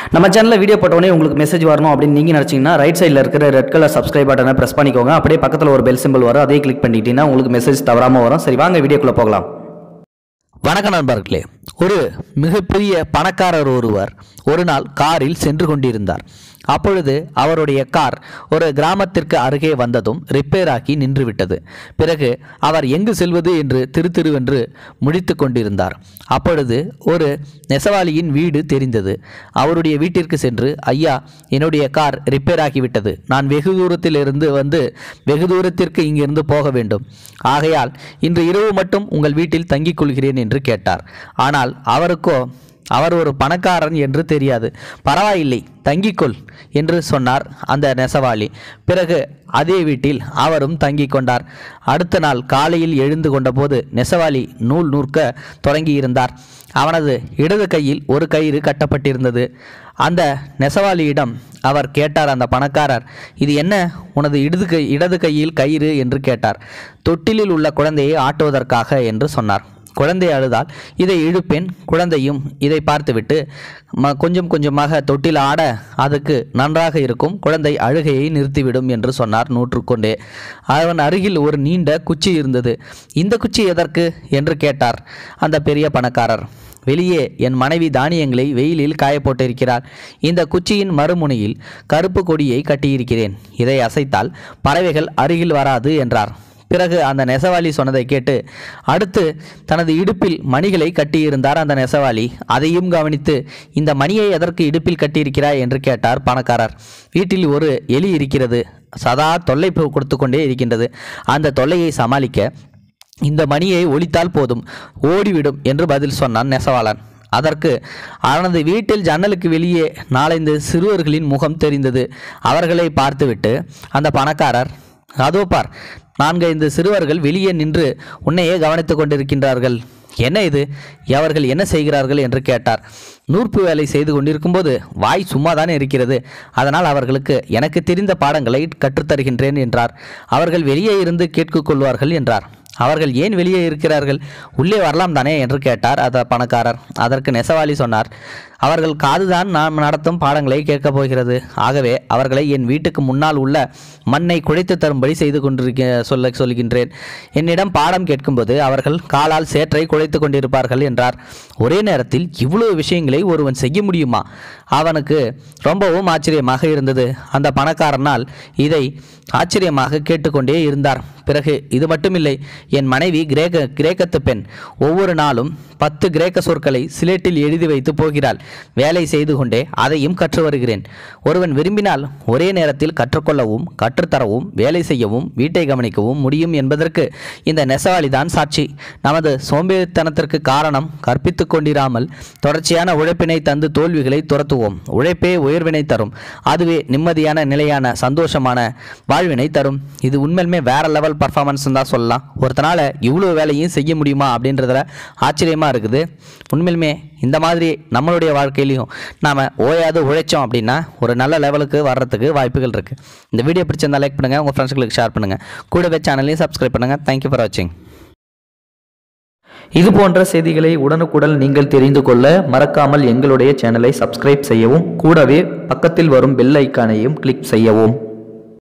நம்ம சேனலில் வீடியோ போட்டோடனே உங்களுக்கு மெசேஜ் வரணும் அப்படின்னு நீங்கள் நினச்சிங்கன்னா ரைட் சைடில் இருக்கிற ரெட் கலர் சப்ஸ்கிரைப் பட்டனை ப்ரெஸ் பண்ணிக்கோங்க அப்படியே பக்கத்தில் ஒரு பெல் சிம்பிள் வரும் அதையும் கிளிக் பண்ணிக்கிட்டீங்கன்னா உங்களுக்கு மெசேஜ் தவறாமல் வரும் சரி வாங்க வீடியோக்குள்ளே போகலாம் வணக்கம் நண்பர்களே ஒரு மிகப்பெரிய பணக்காரர் ஒருவர் ஒரு நாள் காரில் சென்று கொண்டிருந்தார் அப்பொழுது அவருடைய கார் ஒரு கிராமத்திற்கு அருகே வந்ததும் ரிப்பேர் ஆகி நின்றுவிட்டது பிறகு அவர் எங்கு செல்வது என்று திரு திருவென்று முடித்து கொண்டிருந்தார் அப்பொழுது ஒரு நெசவாளியின் வீடு தெரிந்தது அவருடைய வீட்டிற்கு சென்று ஐயா என்னுடைய கார் ரிப்பேர் ஆகிவிட்டது நான் வெகு தூரத்திலிருந்து வந்து வெகு தூரத்திற்கு இங்கிருந்து போக வேண்டும் ஆகையால் இன்று இரவு மட்டும் உங்கள் வீட்டில் தங்கிக் கொள்கிறேன் என்று கேட்டார் ஆனால் அவருக்கோ அவர் ஒரு பணக்காரன் என்று தெரியாது பரவாயில்லை தங்கிக்கொள் என்று சொன்னார் அந்த நெசவாளி பிறகு அதே வீட்டில் அவரும் தங்கிக் கொண்டார் அடுத்த நாள் காலையில் எழுந்து கொண்டபோது நெசவாளி நூல் நூற்க தொடங்கியிருந்தார் அவனது இடது கையில் ஒரு கயிறு கட்டப்பட்டிருந்தது அந்த நெசவாளியிடம் அவர் கேட்டார் அந்த பணக்காரர் இது என்ன உனது இடது கை இடது கையில் கயிறு என்று கேட்டார் தொட்டிலில் உள்ள குழந்தையை ஆட்டுவதற்காக என்று சொன்னார் குழந்தை அழுதால் இதை இழுப்பேன் குழந்தையும் இதை பார்த்துவிட்டு ம கொஞ்சம் கொஞ்சமாக தொட்டில் ஆட அதுக்கு நன்றாக இருக்கும் குழந்தை அழுகையை நிறுத்திவிடும் என்று சொன்னார் நூற்றுக்கொண்டே அவன் அருகில் ஒரு நீண்ட குச்சி இருந்தது இந்த குச்சி எதற்கு என்று கேட்டார் அந்த பெரிய பணக்காரர் வெளியே என் மனைவி தானியங்களை வெயிலில் காய போட்டிருக்கிறார் இந்த குச்சியின் மறுமுனையில் கருப்பு கொடியை கட்டியிருக்கிறேன் இதை அசைத்தால் பறவைகள் அருகில் வராது என்றார் பிறகு அந்த நெசவாளி சொன்னதை கேட்டு அடுத்து தனது இடுப்பில் மணிகளை கட்டியிருந்தார் அந்த நெசவாளி அதையும் கவனித்து இந்த மணியை எதற்கு இடுப்பில் கட்டியிருக்கிறாய் என்று கேட்டார் பணக்காரர் வீட்டில் ஒரு எலி இருக்கிறது சதா தொல்லை பு- கொடுத்து கொண்டே இருக்கின்றது அந்த தொல்லையை சமாளிக்க இந்த மணியை ஒலித்தால் போதும் ஓடிவிடும் என்று பதில் சொன்னான் நெசவாளன் அதற்கு அவனது வீட்டில் ஜன்னலுக்கு வெளியே நாலைந்து சிறுவர்களின் முகம் தெரிந்தது அவர்களை பார்த்துவிட்டு அந்த பணக்காரர் அதோ பார் நான்கைந்து சிறுவர்கள் வெளியே நின்று உன்னையே கவனித்துக் கொண்டிருக்கின்றார்கள் என்ன இது அவர்கள் என்ன செய்கிறார்கள் என்று கேட்டார் நூற்பு வேலை செய்து கொண்டிருக்கும்போது வாய் சும்மாதானே இருக்கிறது அதனால் அவர்களுக்கு எனக்கு தெரிந்த பாடங்களை கற்றுத்தருகின்றேன் என்றார் அவர்கள் வெளியே இருந்து கேட்டுக் கொள்வார்கள் என்றார் அவர்கள் ஏன் வெளியே இருக்கிறார்கள் உள்ளே வரலாம் தானே என்று கேட்டார் அந்த பணக்காரர் அதற்கு நெசவாளி சொன்னார் அவர்கள் காதுதான் நாம் நடத்தும் பாடங்களை கேட்கப் போகிறது ஆகவே அவர்களை என் வீட்டுக்கு முன்னால் உள்ள மண்ணை குழைத்து தரும்படி செய்து கொண்டிருக்க சொல்ல சொல்கின்றேன் என்னிடம் பாடம் கேட்கும்போது அவர்கள் காலால் சேற்றை குழைத்து கொண்டிருப்பார்கள் என்றார் ஒரே நேரத்தில் இவ்வளவு விஷயங்களை ஒருவன் செய்ய முடியுமா அவனுக்கு ரொம்பவும் ஆச்சரியமாக இருந்தது அந்த பணக்காரனால் இதை ஆச்சரியமாக கேட்டுக்கொண்டே இருந்தார் பிறகு இது மட்டுமில்லை என் மனைவி கிரேக்க கிரேக்கத்து பெண் ஒவ்வொரு நாளும் பத்து கிரேக்க சொற்களை சிலேட்டில் எழுதி வைத்து போகிறாள் வேலை செய்து கொண்டே அதையும் கற்று வருகிறேன் ஒருவன் விரும்பினால் ஒரே நேரத்தில் கற்றுக்கொள்ளவும் கற்றுத்தரவும் வேலை செய்யவும் வீட்டை கவனிக்கவும் முடியும் என்பதற்கு இந்த நெசவாளி தான் சாட்சி நமது சோம்பேறித்தனத்திற்கு காரணம் கற்பித்துக் கொண்டிராமல் தொடர்ச்சியான உழைப்பினை தந்து தோல்விகளை துரத்துவோம் உழைப்பே உயர்வினை தரும் அதுவே நிம்மதியான நிலையான சந்தோஷமான வாழ்வினை தரும் இது உண்மையிலுமே வேற லெவல் பர்ஃபார்மன்ஸ் தான் சொல்லலாம் ஒருத்தனால இவ்வளோ வேலையும் செய்ய முடியுமா அப்படின்றதுல ஆச்சரியமாக இருக்குது உண்மையிலுமே இந்த மாதிரி நம்மளுடைய வாழ்க்கையிலையும் நாம் ஓயாது உழைச்சோம் அப்படின்னா ஒரு நல்ல லெவலுக்கு வர்றதுக்கு வாய்ப்புகள் இருக்குது இந்த வீடியோ பிடிச்சிருந்தா லைக் பண்ணுங்கள் உங்கள் ஃப்ரெண்ட்ஸ்களுக்கு ஷேர் பண்ணுங்கள் கூடவே சேனலையும் சப்ஸ்கிரைப் பண்ணுங்கள் தேங்க்யூ ஃபார் வாட்சிங் இது போன்ற செய்திகளை உடனுக்குடன் நீங்கள் தெரிந்து கொள்ள மறக்காமல் எங்களுடைய சேனலை சப்ஸ்கிரைப் செய்யவும் கூடவே பக்கத்தில் வரும் பெல் ஐக்கானையும் கிளிக் செய்யவும்